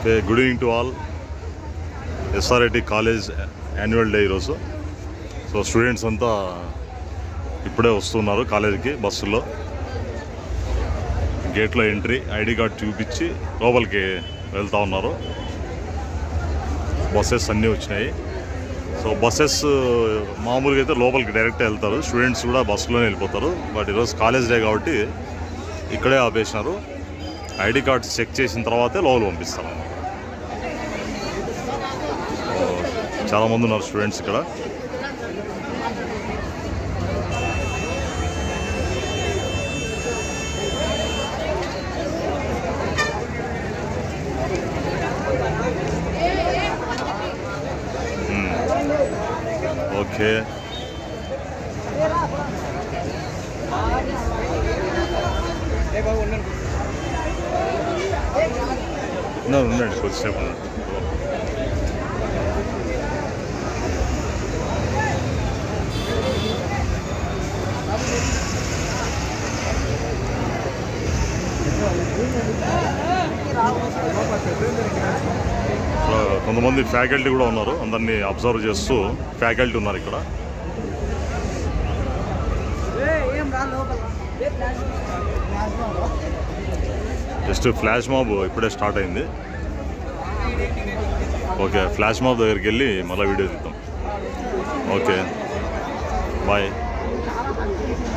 Okay good evening to all SRIT college annual day ఈరోజు so students అంతా ఇప్పుడే వస్తున్నారు కాలేజీకి బస్సులో గేట్లో ఎంట్రీ ఐడి కార్డ్ చూపించి లోపలికి వెళ్తూ ఉన్నారు బస్సెస్ అన్నీ వచ్చినాయి సో బస్సెస్ మామూలుగా అయితే లోపలికి డైరెక్ట్ వెళ్తారు స్టూడెంట్స్ కూడా బస్సులోనే వెళ్ళిపోతారు బట్ ఈరోజు కాలేజ్ డే కాబట్టి ఇక్కడే ఆపేసినారు ఐడి కార్డ్స్ చెక్ చేసిన తర్వాతే లోపల పంపిస్తారు అన్నమాట సో, చాలా మంది ఉన్నారు స్టూడెంట్స్ ఇక్కడ మ్మ్. ఓకే ఉన్నారు, ఉండండి కొద్దిసేపు ఉండండి. సో, కొంతమంది ఫ్యాకల్టీ కూడా ఉన్నారు అందరినీ అబ్జర్వ్ చేస్తూ ఫ్యాకల్టీ ఉన్నారు ఇక్కడ ఏం రా లోపల జస్ట్ ఫ్లాష్ మాబ్ ఇప్పుడే స్టార్ట్ అయింది ఓకే ఫ్లాష్ మాబ్ దగ్గరికి వెళ్ళి మళ్ళీ వీడియో తీద్దాం ఓకే బాయ్